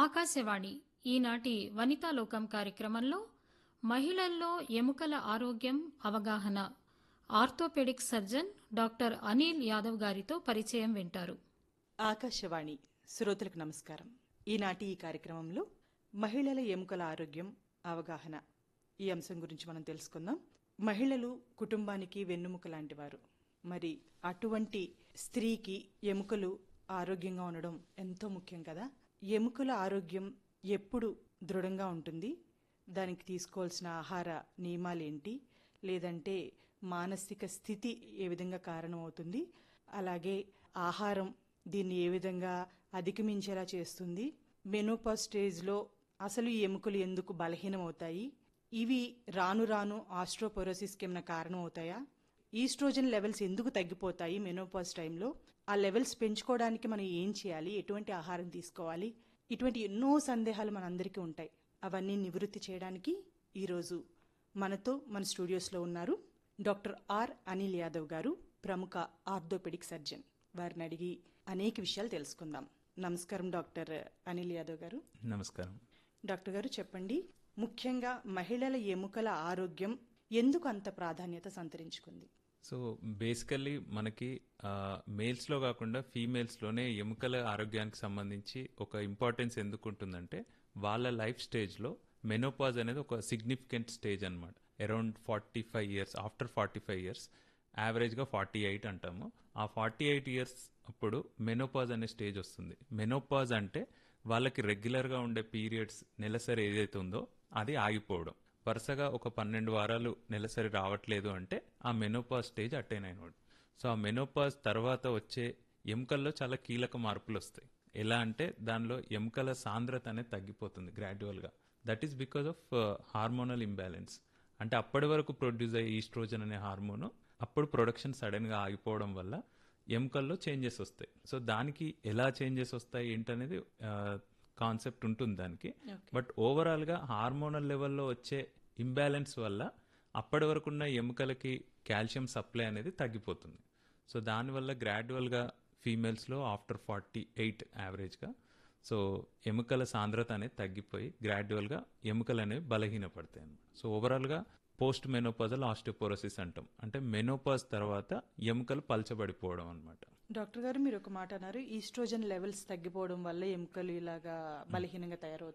ఆకాశవాణి ఈనాటి వనితాలోకం కార్యక్రమంలో మహిళల్లో ఎముకల ఆరోగ్యం అవగాహన orthopaedic surgeon doctor Anil Yadav గారితో పరిచయం వింటారు ఆకాశవాణి శ్రోతలకు నమస్కారం ఈనాటి ఈ కార్యక్రమంలో మహిళల ఎముకల ఆరోగ్యం అవగాహన ఈ అంశం గురించి మనం తెలుసుకుందాం మహిళలు కుటుంబానికి వెన్నుముక లాంటి వారు మరి అటువంటి స్త్రీకి ఎముకలు ఆరోగ్యంగా ఉండడం ఎంతో ముఖ్యం కదా ఎముకల ఆరోగ్యం ఎప్పుడు దృఢంగా ఉంటుంది దానికి తీసుకోవాల్సిన ఆహార నియమాలేంటి లేదంటే మానసిక స్థితి ఏ విధంగా కారణమవుతుంది అలాగే ఆహారం దీన్ని ఏ విధంగా అధిగమించేలా చేస్తుంది మెనోపా స్టేజ్లో అసలు ఈ ఎముకలు ఎందుకు బలహీనమవుతాయి ఇవి రాను రాను ఆస్ట్రోపోరోసిస్కి ఏమైనా కారణం అవుతాయా ఈస్ట్రోజన్ లెవెల్స్ ఎందుకు తగ్గిపోతాయి మెనోపాజ్ టైంలో ఆ లెవెల్స్ పెంచుకోవడానికి మనం ఏం చేయాలి ఎటువంటి ఆహారం తీసుకోవాలి ఇటువంటి ఎన్నో సందేహాలు మనందరికీ ఉంటాయి అవన్నీ నివృత్తి చేయడానికి ఈరోజు మనతో మన స్టూడియోస్లో ఉన్నారు డాక్టర్ ఆర్ అనిల్ యాదవ్ గారు ప్రముఖ ఆర్థోపెడిక్ సర్జన్ వారిని అడిగి అనేక విషయాలు తెలుసుకుందాం నమస్కారం డాక్టర్ అనిల్ యాదవ్ గారు నమస్కారం డాక్టర్ గారు చెప్పండి ముఖ్యంగా మహిళల ఎముకల ఆరోగ్యం ఎందుకు అంత ప్రాధాన్యత సంతరించుకుంది సో బేసికల్లీ మనకి మేల్స్లో కాకుండా ఫీమేల్స్లోనే ఎముకల ఆరోగ్యానికి సంబంధించి ఒక ఇంపార్టెన్స్ ఎందుకు ఉంటుందంటే వాళ్ళ లైఫ్ స్టేజ్లో మెనోపాజ్ అనేది ఒక సిగ్నిఫికెంట్ స్టేజ్ అనమాట around forty five years after forty five years యావరేజ్గా ఫార్టీ ఎయిట్ అంటాము ఆ ఫార్టీ ఎయిట్ ఇయర్స్ అప్పుడు మెనోపాజ్ అనే స్టేజ్ వస్తుంది మెనోపాజ్ అంటే వాళ్ళకి రెగ్యులర్గా ఉండే పీరియడ్స్ నెలసరి ఏదైతే ఉందో అది ఆగిపోవడం వరుసగా ఒక పన్నెండు వారాలు నెలసరి రావట్లేదు అంటే ఆ మెనోపాజ్ స్టేజ్ అటైన్ అయినవాడు సో ఆ మెనోపాజ్ తర్వాత వచ్చే ఎముకల్లో చాలా కీలక మార్పులు వస్తాయి ఎలా అంటే దానిలో ఎముకల సాంద్రత అనేది తగ్గిపోతుంది గ్రాడ్యువల్గా that is because of hormonal imbalance అంటే అప్పటి వరకు ప్రొడ్యూస్ అయ్యే ఈస్ట్రోజన్ అనే హార్మోన్ అప్పుడు ప్రొడక్షన్ సడన్గా ఆగిపోవడం వల్ల ఎముకల్లో చేంజెస్ వస్తాయి సో దానికి ఎలా చేంజెస్ వస్తాయి ఏంటనేది కాన్సెప్ట్ ఉంటుంది దానికి బట్ ఓవరాల్ గా హార్మోనల్ లెవెల్లో వచ్చే ఇంబ్యాలెన్స్ వల్ల అప్పటి వరకు ఉన్న ఎముకలకి కాల్షియం సప్లై అనేది తగ్గిపోతుంది సో దానివల్ల గ్రాడ్యువల్ గా ఫీమేల్స్ లో ఆఫ్టర్ ఫార్టీ ఎయిట్ యావరేజ్ గా సో ఎముకల సాంద్రత అనేది తగ్గిపోయి గ్రాడ్యువల్ గా ఎముకలు అనేవి బలహీనపడతాయి అన్నమాట సో ఓవరాల్ గా పోస్ట్ మెనోపాజల్ ఆస్టియోపోరోసిస్ అంటాం అంటే మెనోపాజ్ తర్వాత ఎముకలు పల్చబడిపోవడం అనమాట డాక్టర్ గారు మీరు ఒక మాట అన్నారు ఈస్ట్రోజన్ లెవెల్స్ తగ్గిపోవడం వల్ల ఎముకలు ఇలాగా బలహీనంగా తయారవుతాయి